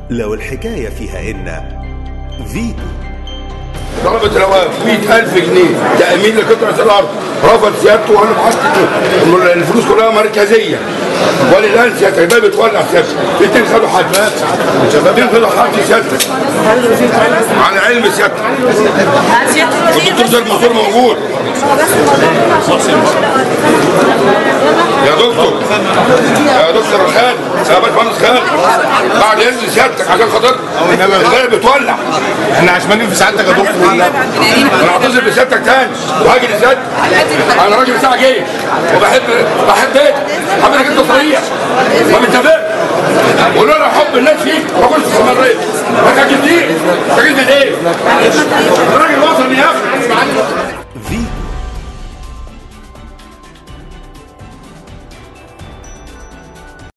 لو الحكاية فيها إن فيتو طلبة الأوقاف 100000 جنيه تأمين لقطعة الأرض رفض سيادته وأنا بحط الفلوس كلها مركزية وللآن سيادتك ده بتولع سيادتك الاثنين خدوا حد الاثنين خدوا حد سيادتك على علم سيادتك والدكتور ده المنصور موجود يا دكتور يا دكتور خالد يا باشمهندس خالد بعد اذن سيادتك عشان خاطر الغالب بتولع احنا عشمانين في سعادتك يا دكتور انا هعتذر بسيادتك تاني وهاجي لسيادتك انا راجل بتاع جيش وبحب بحب ايه؟ بحب انك انت صريح ما بتتابعش ولولا حب الناس فيك ما كنتش استمريت ما كانش دي ما كانش ايه؟